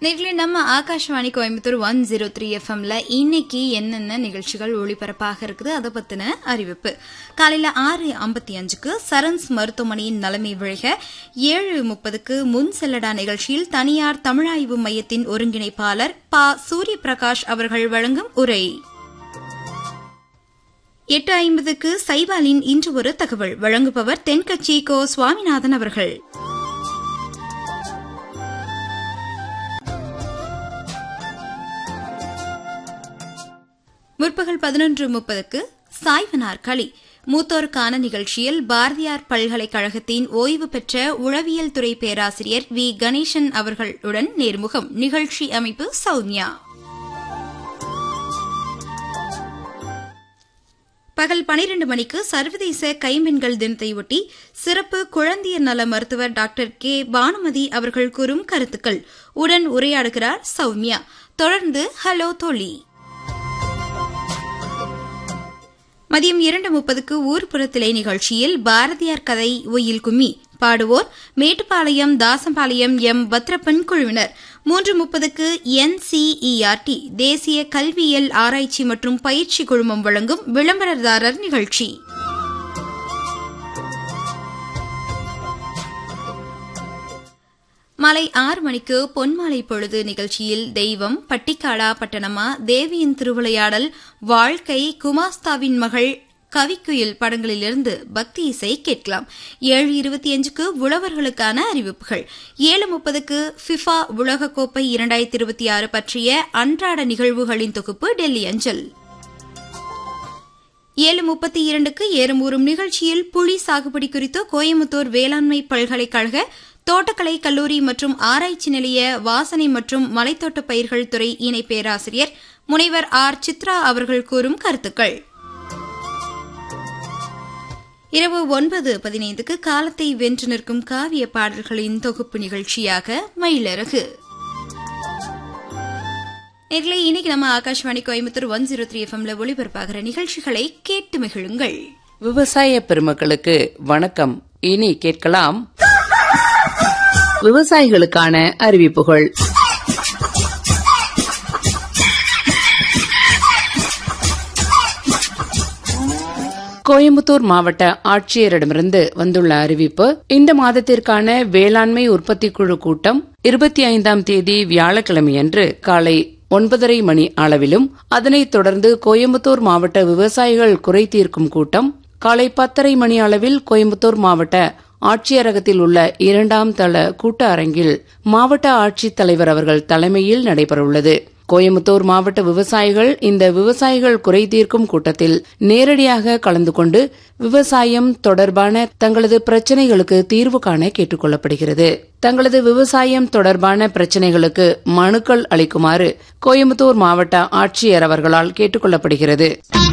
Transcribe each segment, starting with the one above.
நேர்களே நம்ம Akashvani Coimbatore one zero three எஃப்எம்ல இன்னைக்கு என்னென்ன நிகழ்ச்சிகள் ஒளிபரப்பாக இருக்குது அதை பத்தின அறிவிப்பு காலையில ஆறு ஐம்பத்தி அஞ்சுக்கு சரன்ஸ் மருத்துவமனையின் நலமை விழக ஏழு முப்பதுக்கு முன் செல்லடா நிகழ்ச்சியில் தனியார் தமிழாய்வு மையத்தின் ஒருங்கிணைப்பாளர் ப சூரிய பிரகாஷ் அவர்கள் வழங்கும் உரை எட்டு ஐம்பதுக்கு சைபாலின் இன்று ஒரு தகவல் வழங்குபவர் தென்கட்சி கோ சுவாமிநாதன் அவர்கள் முற்பகல் பதினொன்று முப்பதுக்கு சாய்வனார் களி மூத்தோருக்கான நிகழ்ச்சியில் பாரதியார் பல்கலைக்கழகத்தின் ஓய்வு பெற்ற உளவியல் துறை பேராசிரியர் வி கணேசன் அவர்களுடன் நேர்முகம் நிகழ்ச்சி அமைப்பு சௌமியா பகல் பனிரண்டு மணிக்கு சர்வதேச கைம்பெண்கள் தினத்தையொட்டி சிறப்பு குழந்தையர் நல மருத்துவர் டாக்டர் கே பானுமதி அவர்கள் கூறும் கருத்துக்கள் உடன் உரையாடுகிறார் சௌமியா தொடர்ந்து ஹலோ தோழி மதியம் இரண்டு முப்பதுக்கு ஊர்ப்புறத்திலே நிகழ்ச்சியில் பாரதியார் கதை ஒயில் கும்மி பாடுவோர் மேட்டுப்பாளையம் தாசம்பாளையம் எம் பத்ரப்பன் குழுவினர் மூன்று முப்பதுக்கு என்சிஇஆர்டி தேசிய கல்வியியல் ஆராய்ச்சி மற்றும் பயிற்சி குழுமம் வழங்கும் விளம்பரதாரர் நிகழ்ச்சி மாலை ஆறு மணிக்கு பொன்மாலை பொழுது நிகழ்ச்சியில் தெய்வம் பட்டிக்காடா பட்டணமா தேவியின் திருவிளையாடல் வாழ்க்கை குமாஸ்தாவின் மகள் கவிக்குயில் படங்களிலிருந்து பக்தி இசை கேட்கலாம் ஏழு இருபத்தி அஞ்சுக்கு உழவர்களுக்கான அறிவிப்புகள் ஏழு முப்பதுக்கு ஃபிஃபா உலகக்கோப்பை இரண்டாயிரத்தி இருபத்தி ஆறு பற்றிய அன்றாட நிகழ்வுகளின் தொகுப்பு டெல்லி அஞ்சல் ஏழு முப்பத்தி இரண்டுக்கு ஏறுமூறும் நிகழ்ச்சியில் புலி சாகுபடி குறித்து கோயம்புத்தூர் வேளாண்மை பல்கலைக்கழக தோட்டக்கலை கல்லூரி மற்றும் ஆராய்ச்சி நிலைய வாசனை மற்றும் மலைத்தோட்ட பயிர்கள் துறை இணை பேராசிரியர் முனைவர் ஆர் சித்ரா அவர்கள் கூறும் கருத்துக்கள் இரவு ஒன்பது பதினைந்துக்கு காலத்தை வென்று நிற்கும் காவிய பாடல்களின் தொகுப்பு நிகழ்ச்சியாக மயிலரகு நேர்களை இன்னைக்கு நம்ம Akashvani Coimbatore one zero three எஃப்எம்ல ஒளிபரப்பாகிற நிகழ்ச்சிகளை கேட்டு மகிழுங்கள் விவசாய பெருமக்களுக்கு வணக்கம் இனி கேட்கலாம் விவசாயிகளுக்கான அறிவிப்புகள் கோயம்புத்தூர் மாவட்ட ஆட்சியரிடமிருந்து வந்துள்ள அறிவிப்பு இந்த மாதத்திற்கான வேளாண்மை உற்பத்தி குழு கூட்டம் இருபத்தி ஐந்தாம் தேதி வியாழக்கிழமையன்று காலை ஒன்பதரை மணி அளவிலும் அதனைத் தொடர்ந்து கோயம்புத்தூர் மாவட்ட விவசாயிகள் குறை தீர்க்கும் கூட்டம் காலை பத்தரை மணி அளவில் கோயம்புத்தூர் மாவட்ட ஆட்சியரகத்தில் உள்ள இரண்டாம் தள கூட்ட அரங்கில் மாவட்ட ஆட்சித் தலைவர் அவர்கள் தலைமையில் நடைபெறவுள்ளது கோயம்புத்தூர் மாவட்ட விவசாயிகள் இந்த விவசாயிகள் குறை தீர்க்கும் கூட்டத்தில் நேரடியாக கலந்து கொண்டு விவசாயம் தொடர்பான தங்களது பிரச்சினைகளுக்கு தீர்வு காண கேட்டுக் கொள்ளப்படுகிறது தங்களது விவசாயம் தொடர்பான பிரச்சினைகளுக்கு மனுக்கள் அளிக்குமாறு கோயம்புத்தூர் மாவட்ட ஆட்சியர் அவர்களால் கேட்டுக் கொள்ளப்படுகிறது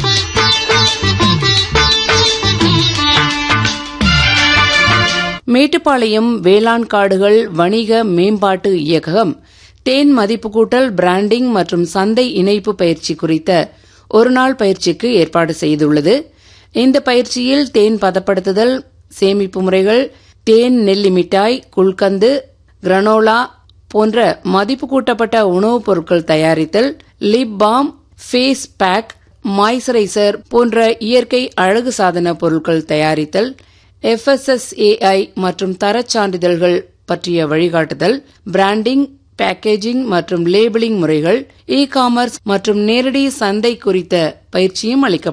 மேட்டுப்பாளையம் வேளாண் காடுகள் வணிக மேம்பாட்டு இயக்ககம் தேன் மதிப்பு கூட்டல் பிராண்டிங் மற்றும் சந்தை இணைப்பு பயிற்சி குறித்த ஒருநாள் பயிற்சிக்கு ஏற்பாடு செய்துள்ளது இந்த பயிற்சியில் தேன் பதப்படுத்துதல் சேமிப்பு முறைகள் தேன் நெல்லி மிட்டாய் குல்கந்து கிரனோலா போன்ற மதிப்பு கூட்டப்பட்ட உணவுப் பொருட்கள் தயாரித்தல் lip balm face pack moisturiser போன்ற இயற்கை அழகு சாதன பொருட்கள் தயாரித்தல் எஃப்எஸ்எஸ்ஏஐ மற்றும் தரச் சான்றிதழ்கள் பற்றிய வழிகாட்டுதல் பிராண்டிங் பேக்கேஜிங் மற்றும் லேபிளிங் முறைகள் இ காமர்ஸ் மற்றும் நேரடி சந்தை குறித்த பயிற்சியும் அளிக்கப்படும்